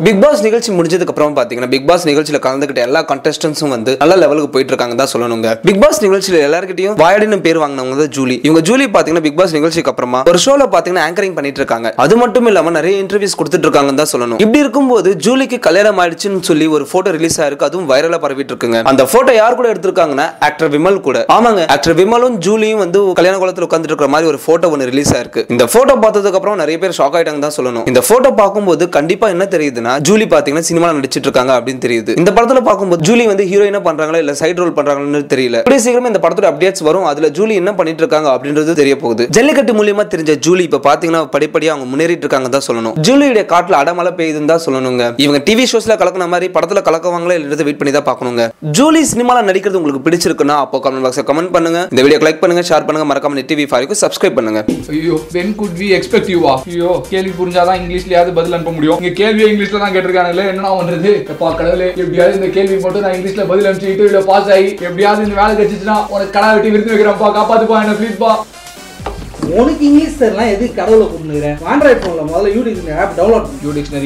big pass நிகழ்ச்சி முடிஞ்சதுக்கு அப்புறம் பாத்தீங்கன்னா பிக் பாஸ் நிகழ்ச்சியில கலந்துக்கிட்ட எல்லா கண்டஸ்டன்ஸும் வந்து நல்ல லெவலுக்கு போயிட்டு இருக்காங்க தான் சொல்லணுங்க பிக் பாஸ் நிகழ்ச்சியில எல்லாருக்கிட்டையும் வாயடின்னு பேர் வாங்கினவங்க தான் ஜூலி இவங்க ஜூலி பாத்தீங்கன்னா பிக் பாஸ் நிகழ்ச்சிக்கு அப்புறமா ஒரு ஷோல பாத்தீங்கன்னா ஆங்கரிங் பண்ணிட்டு இருக்காங்க அது மட்டும் இல்லாம நிறைய இன்டர்வியூஸ் கொடுத்துட்டு இருக்காங்கன்னு தான் சொல்லணும் இப்படி இருக்கும்போது ஜூலிக்கு கல்யாணம் ஆயிடுச்சுன்னு சொல்லி ஒரு போட்டோ ரிலீஸ் ஆயிருக்கு அதுவும் வைரலா பரவிட்டு இருக்குங்க அந்த போட்டோ யார் கூட எடுத்திருக்காங்கன்னா ஆக்டர் விமல் கூட ஆமாங்க ஆக்டர் விமலும் ஜூலியும் வந்து கல்யாண குளத்துல உட்காந்துட்டு இருக்கிற மாதிரி ஒரு போட்டோ ஒன்று ரிலீஸ் ஆயிருக்கு இந்த போட்டோ பார்த்ததுக்கு அப்புறம் நிறைய பேர் ஷாக் ஆயிட்டாங்க தான் சொல்லணும் இந்த போட்டோ பார்க்கும்போது கண்டிப்பா என்ன தெரியுதுன்னா ஜூலி பாத்தீங்கன்னா சினிமால நடிச்சிட்டு இருக்காங்க அப்படின்னு தெரியுது இந்த படத்துல பார்க்கும்போது ஜூலி வந்து ஹீரோயினா பண்றாங்களா இல்ல சைடு ரோல் பண்றாங்கன்னு தெரியல கூடிய சீக்கிரமே இந்த படத்தோட அப்டேட்ஸ் வரும் அதுல ஜூலி என்ன பண்ணிட்டு இருக்காங்க அப்படின்றது தெரிய போகுது ஜல்லிக்கட்டு மூலியமா தெரிஞ்ச ஜூலி இப்ப பாத்தீங்கன்னா படிப்படியா அவங்க முன்னேறிட்டு இருக்காங்க தான் சொல்லணும் ஜூலியுடைய காட்டுல அடமழை பெய்யுதுன்னு தான் சொல்லணுங்க இவங்க டிவி ஷோஸ்ல கலக்கின மாதிரி படத்துல கலக்குவாங்களா இல்லைன்றத வெயிட் பண்ணி தான் பார்க்கணுங்க ஜூலி சினிமால நடிக்கிறது உங்களுக்கு பிடிச்சிருக்குன்னா அப்போ கமெண்ட் பாக்ஸ்ல கமெண்ட் பண்ணுங்க இந்த வீடியோ லைக் பண்ணுங்க ஷேர் பண்ணுங்க மறக்காம டிவி ஃபைவ்க்கு சப்ஸ்கிரைப் பண்ணுங்க ஐயோ வென் குட் வி எக்ஸ்பெக்ட் யூவா ஐயோ கேள்வி புரிஞ்சாதான் இங்கிலீஷ்லயாவது பதில் அனுப்ப முடியும் இங்க கேள்வியே இங்கிலீஷ்ல தான் கேட்டிருக்காங்களே என்னடா பண்றது எப்பா கடவுளே எப்படியாவது இந்த கேள்வி மட்டும் நான் இங்கிலீஷ்ல பதில் அனுப்பிச்சு இன்டர்வியூல பாஸ் ஆகி எப்படியாவது இந்த வேலை கிடைச்சிச்சுன்னா உனக்கு கடை வெட்டி விருந்து வைக்கிறப்பா காப்பாத்துப்பா என்ன ப்ளீஸ்ப்பா உனக்கு இங்கிலீஷ் தெரியலாம் எதுக்கு கடவுளை கூப்பிடுறேன் ஆண்ட்ராய்ட் ஃபோனில் முதல்ல யூடியூப் ஆப் டவுன்லோட் பண்ணு யூ டிக்ஷனரி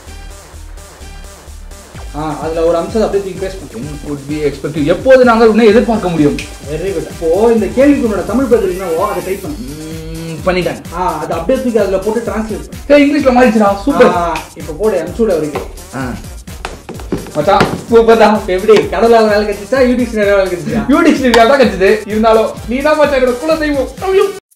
ஆ அதில் ஒரு அம்சத்தை அப்படியே தூக்கி பேஸ் பண்ணு வென் குட் வி எக்ஸ்பெக்ட் எப்போது நாங்கள் உன்னை எதிர்பார்க்க முடியும் வெரி குட் இப்போ இந்த கேள்விக்கு உன்னோட தமிழ் பேசுறீங்கன்னா அதை டைப் பண்ணு ம், பண்ணிட்டேன் ஆ அது அப்படியே தூக்கி அதில் போட்டு டிரான்ஸ்லேட் பண்ணு ஏய் இங்கிலீஷ்ல மாறிச்சுடா சூப்பர் ஆ, இப்போ போடு அனுப்பிச்சுட வரைக்கும் மச்சான் சூப்பர் தான் எப்படி கடவுளால் வேலை கிடைச்சிச்சா யூடியூப் வேலை கிடைச்சிச்சா யூ டிக்ஷனரி தான் கிடைச்சது இருந்தாலும் நீ தான் மச்சான் என்னோட குல தெய்வம்